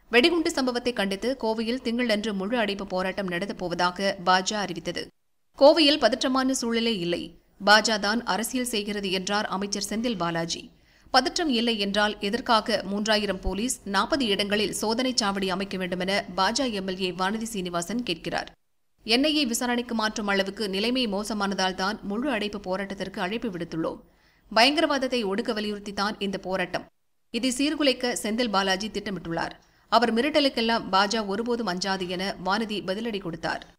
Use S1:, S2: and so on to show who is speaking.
S1: வெடிகுண்டு சம்பவத்தை கண்டித்து கோவையில் திங்களன்று முழு அடைப்பு போராட்டம் நடத்தப் போவதாக பாஜ அறிவித்தது கோவையில் பதற்றமான சூழலே இல்லை பாஜ தான் அரசியல் செய்கிறது என்றார் அமைச்சர் செந்தில் பாலாஜி பதற்றம் இல்லை என்றால் எதற்காக மூன்றாயிரம் போலீஸ் நாற்பது இடங்களில் சோதனைச் சாவடி அமைக்க வேண்டுமென பாஜ எம்எல்ஏ வானதி சீனிவாசன் கேட்கிறார் என்ஐஏ விசாரணைக்கு மாற்றும் அளவுக்கு நிலைமை மோசமானதால் தான் முழு அடைப்பு போராட்டத்திற்கு அழைப்பு விடுத்துள்ளோம் பயங்கரவாதத்தை ஒடுக்க வலியுறுத்தித்தான் இந்த போராட்டம் இதை சீர்குலைக்க செந்தில் பாலாஜி திட்டமிட்டுள்ளார் அவர் மிரட்டலுக்கெல்லாம் பாஜ ஒருபோதும் அஞ்சாது என வானதி பதிலடி கொடுத்தார்